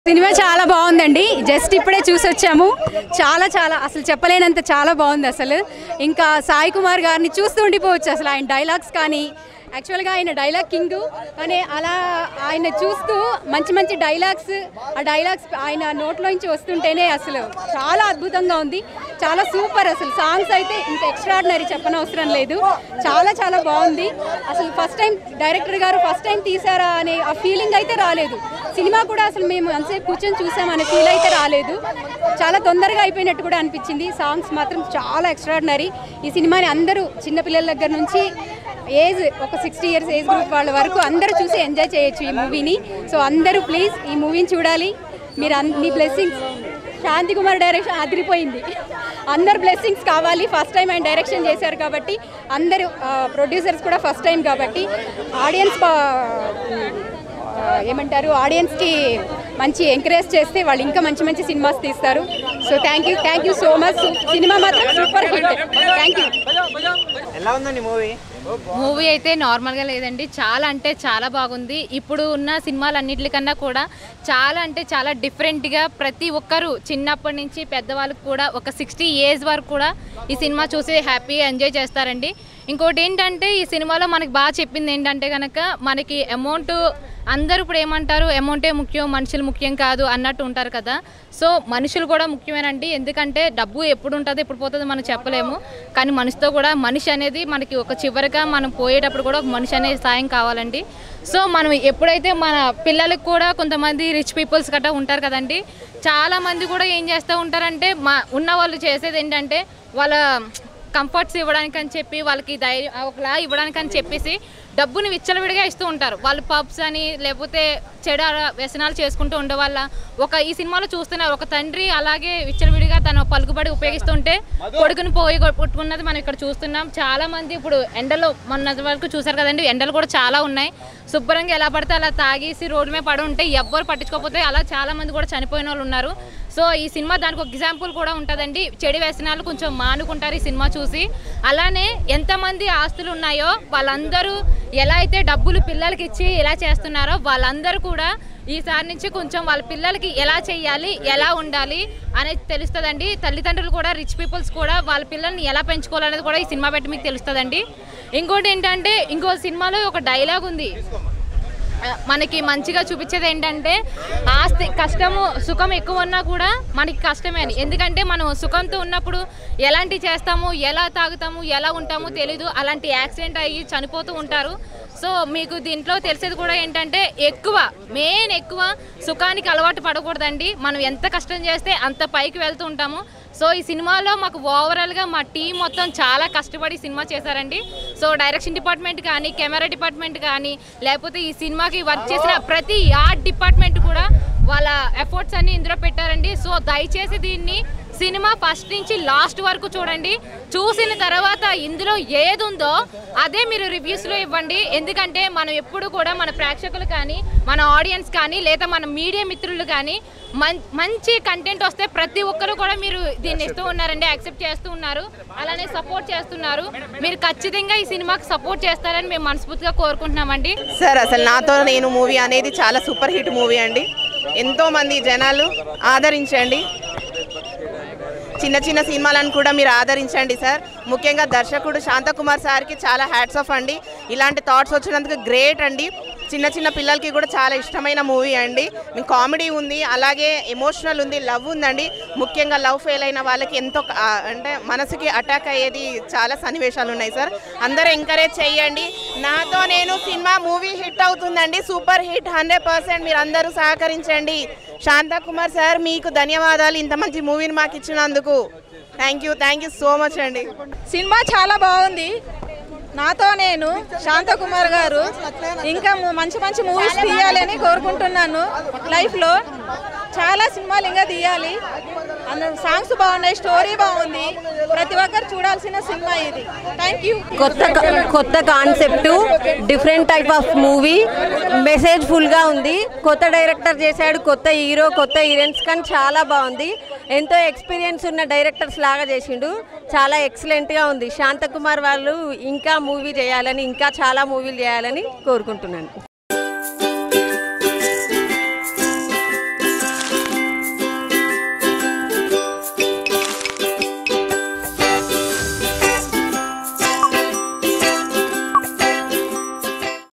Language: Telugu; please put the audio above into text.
సినిమా చాలా బాగుందండి జస్ట్ ఇప్పుడే చూసి వచ్చాము చాలా చాలా అసలు చెప్పలేనంత చాలా బాగుంది అసలు ఇంకా సాయి కుమార్ గారిని చూస్తూ ఉండిపోవచ్చు అసలు ఆయన డైలాగ్స్ కానీ యాక్చువల్గా ఆయన డైలాగ్ కింగ్ కానీ అలా ఆయన చూస్తూ మంచి మంచి డైలాగ్స్ ఆ డైలాగ్స్ ఆయన నోట్లోంచి వస్తుంటేనే అసలు చాలా అద్భుతంగా ఉంది చాలా సూపర్ అసలు సాంగ్స్ అయితే ఇంత ఎక్స్ట్రాడినరీ చెప్పనవసరం లేదు చాలా చాలా బాగుంది అసలు ఫస్ట్ టైం డైరెక్టర్ గారు ఫస్ట్ టైం తీసారా అనే ఆ ఫీలింగ్ అయితే రాలేదు సినిమా కూడా అసలు మేము అంతసేపు కూర్చొని చూసామనే ఫీల్ అయితే రాలేదు చాలా తొందరగా అయిపోయినట్టు కూడా అనిపించింది సాంగ్స్ మాత్రం చాలా ఎక్స్ట్రాడినరీ ఈ సినిమాని అందరూ చిన్నపిల్లల దగ్గర నుంచి ఏజ్ ఒక సిక్స్టీ ఇయర్స్ ఏజ్ గ్రూప్ వాళ్ళ వరకు అందరూ చూసి ఎంజాయ్ చేయొచ్చు ఈ మూవీని సో అందరూ ప్లీజ్ ఈ మూవీని చూడాలి మీరు అన్- మీ బ్లెస్సింగ్స్ శాంతి కుమార్ డైరెక్షన్ అదిరిపోయింది అందరు బ్లెస్సింగ్స్ కావాలి ఫస్ట్ టైం ఆయన డైరెక్షన్ చేశారు కాబట్టి అందరూ ప్రొడ్యూసర్స్ కూడా ఫస్ట్ టైం కాబట్టి ఆడియన్స్ ఏమంటారు ఆడియన్స్కి మంచి ఎంకరేజ్ చేస్తే వాళ్ళు ఇంకా మంచి మంచి సినిమాస్ తీస్తారు so thank you thank you so much cinema మాత్రం సూపర్ హిట్ థ్యాంక్ యూ ఎలా ఉందండి మూవీ మూవీ అయితే నార్మల్గా లేదండి చాలా అంటే చాలా బాగుంది ఇప్పుడు ఉన్న సినిమాలన్నిటికన్నా కూడా చాలా అంటే చాలా డిఫరెంట్గా ప్రతి ఒక్కరు చిన్నప్పటి నుంచి పెద్దవాళ్ళకి కూడా ఒక సిక్స్టీ ఇయర్స్ వరకు కూడా ఈ సినిమా చూసి హ్యాపీగా ఎంజాయ్ చేస్తారండి ఇంకోటి ఏంటంటే ఈ సినిమాలో మనకి బాగా చెప్పింది ఏంటంటే కనుక మనకి అమౌంట్ అందరూ ఇప్పుడు ఏమంటారు అమౌంటే ముఖ్యం మనుషులు ముఖ్యం కాదు అన్నట్టు ఉంటారు కదా సో మనుషులు కూడా ముఖ్యమేనండి ఎందుకంటే డబ్బు ఎప్పుడు ఉంటుంది ఎప్పుడు పోతుందో మనం చెప్పలేము కానీ మనిషితో కూడా మనిషి అనేది మనకి ఒక చివరిగా మనం పోయేటప్పుడు కూడా ఒక మనిషి అనేది సాయం కావాలండి సో మనం ఎప్పుడైతే మన పిల్లలకు కూడా కొంతమంది రిచ్ పీపుల్స్ గట్రా ఉంటారు కదండి చాలా మంది కూడా ఏం చేస్తూ ఉంటారంటే మా ఉన్న వాళ్ళు చేసేది ఏంటంటే వాళ్ళ కంఫర్ట్స్ ఇవ్వడానికి అని చెప్పి వాళ్ళకి ధైర్యం ఒకలా ఇవ్వడానికి అని చెప్పేసి డబ్బుని విచ్చలవిడిగా ఇస్తూ ఉంటారు వాళ్ళు పబ్స్ అని లేకపోతే చెడు అలా- వ్యసనాలు చేసుకుంటూ ఉండే వాళ్ళ ఒక ఈ సినిమాలో చూస్తున్నారు ఒక తండ్రి అలాగే విచ్చలవిడిగా తన పలుకుబడి ఉపయోగిస్తుంటే కొడుకుని పోయి కొట్టుకున్నది మనం ఇక్కడ చూస్తున్నాం చాలా మంది ఇప్పుడు ఎండలో మొన్న వరకు చూసారు కదండి ఎండలు కూడా చాలా ఉన్నాయి శుభ్రంగా ఎలా పడితే అలా తాగేసి రోడ్డు మీద పడి ఉంటే ఎవ్వరు పట్టించుకోకపోతే అలా చాలా మంది కూడా చనిపోయిన వాళ్ళు ఉన్నారు సో ఈ సినిమా దానికి ఒక ఎగ్జాంపుల్ కూడా ఉంటుందండి చెడు వ్యసనాలు కొంచెం మానుకుంటారు ఈ సినిమా చూసి అలానే ఎంతమంది ఆస్తులు ఉన్నాయో వాళ్ళందరూ ఎలా అయితే డబ్బులు పిల్లలకి ఇచ్చి ఎలా చేస్తున్నారో వాళ్ళందరూ కూడా ఈసారి నుంచి కొంచెం వాళ్ళ పిల్లలకి ఎలా చేయాలి ఎలా ఉండాలి అనేది తెలుస్తుందండి తల్లిదండ్రులు కూడా రిచ్ పీపుల్స్ కూడా వాళ్ళ పిల్లల్ని ఎలా పెంచుకోవాలనేది కూడా ఈ సినిమా బట్టి మీకు తెలుస్తుందండి ఇంకోటి ఏంటంటే ఇంకో సినిమాలో ఒక డైలాగ్ ఉంది ఆ, మనకి మంచిగా చూపించేది ఏంటంటే ఆస్తి కష్టము సుఖం ఎక్కువ ఉన్నా కూడా మనకి కష్టమే అని ఎందుకంటే మనం సుఖంతో ఉన్నప్పుడు ఎలాంటి చేస్తాము ఎలా తాగుతాము ఎలా ఉంటామో తెలీదు అలాంటి యాక్సిడెంట్ అయ్యి చనిపోతూ ఉంటారు సో మీకు దీంట్లో తెలిసేది కూడా ఏంటంటే ఎక్కువ మెయిన్ ఎక్కువ సుఖానికి అలవాటు పడకూడదండి మనం ఎంత కష్టం చేస్తే అంత పైకి వెళ్తూ ఉంటాము సో ఈ సినిమాలో మాకు ఓవరాల్గా మా టీం మొత్తం చాలా కష్టపడి సినిమా చేశారండి సో డైరెక్షన్ డిపార్ట్మెంట్ కానీ కెమెరా డిపార్ట్మెంట్ కానీ లేకపోతే ఈ సినిమాకి వర్క్ చేసిన ప్రతి ఆర్ట్ డిపార్ట్మెంట్ కూడా వాళ్ళ ఎఫర్ట్స్ అన్ని ఇందులో పెట్టారండి సో దయచేసి దీన్ని సినిమా ఫస్ట్ నుంచి లాస్ట్ వరకు చూడండి చూసిన తర్వాత ఇందులో ఏది ఉందో అదే మీరు రివ్యూస్లో ఇవ్వండి ఎందుకంటే మనం ఎప్పుడు కూడా మన ప్రేక్షకులు కానీ మన ఆడియన్స్ కానీ లేదా మన మీడియా మిత్రులు కానీ మం- మంచి కంటెంట్ వస్తే ప్రతి ఒక్కరు కూడా మీరు దీన్ని ఇస్తూ ఉన్నారండి యాక్సెప్ట్ చేస్తూ ఉన్నారు అలానే సపోర్ట్ చేస్తున్నారు మీరు ఖచ్చితంగా ఈ సినిమాకి సపోర్ట్ చేస్తారని మేము మనస్ఫూర్తిగా కోరుకుంటున్నామండి సార్ అసలు నాతో నేను మూవీ అనేది చాలా సూపర్ హిట్ మూవీ అండి ఎంతో మంది జనాలు ఆదరించండి చిన్న చిన్న సినిమాలను కూడా మీరు ఆదరించండి సార్ ముఖ్యంగా దర్శకుడు శాంతకుమార్ సార్కి చాలా హ్యాట్స్ ఆఫ్ అండి ఇలాంటి థాట్స్ వచ్చినందుకు గ్రేట్ అండి చిన్న చిన్న పిల్లలకి కూడా చాలా ఇష్టమైన మూవీ అండి కామెడీ ఉంది అలాగే ఎమోషనల్ ఉంది లవ్ ఉందండి ముఖ్యంగా లవ్ ఫెయిల్ అయిన వాళ్ళకి ఎంతో ఆ, అంటే మనసుకి అటాక్ అయ్యేది చాలా సన్నివేశాలు ఉన్నాయి సార్ అందరూ ఎంకరేజ్ చేయండి నాతో నేను సినిమా మూవీ హిట్ అవుతుందండి సూపర్ హిట్ హండ్రెడ్ పర్సెంట్ మీరు అందరూ సహకరించండి శాంతకుమార్ సార్ మీకు ధన్యవాదాలు ఇంత మంచి మూవీని మాకు ఇచ్చినందుకు thank you thank you so much అండి సినిమా చాలా బాగుంది నాతో నేను శాంతకుమార్ గారు ఇంకా ము- మంచి మంచి మూవీస్ తీయాలని కోరుకుంటున్నాను లైఫ్లో చాలా సినిమాలు ఇంకా తీయాలి అందులో సాంగ్స్ బాగున్నాయి స్టోరీ బాగుంది ప్రతి ఒక్కరు చూడాల్సిన సినిమా ఇది థ్యాంక్ యూ కొత్త కొత్త concept different type of movie message ఫుల్గా ఉంది కొత్త డైరెక్టర్ చేశాడు కొత్త హీరో కొత్త హీరోయిన్స్ కానీ చాలా బాగుంది ఎంతో ఎక్స్పీరియన్స్ ఉన్న డైరెక్టర్స్ లాగా చేసిండు చాలా ఎక్సలెంట్గా ఉంది శాంతకుమార్ వాళ్ళు ఇంకా మూవీ చేయాలని ఇంకా చాలా మూవీలు చేయాలని కోరుకుంటున్నాను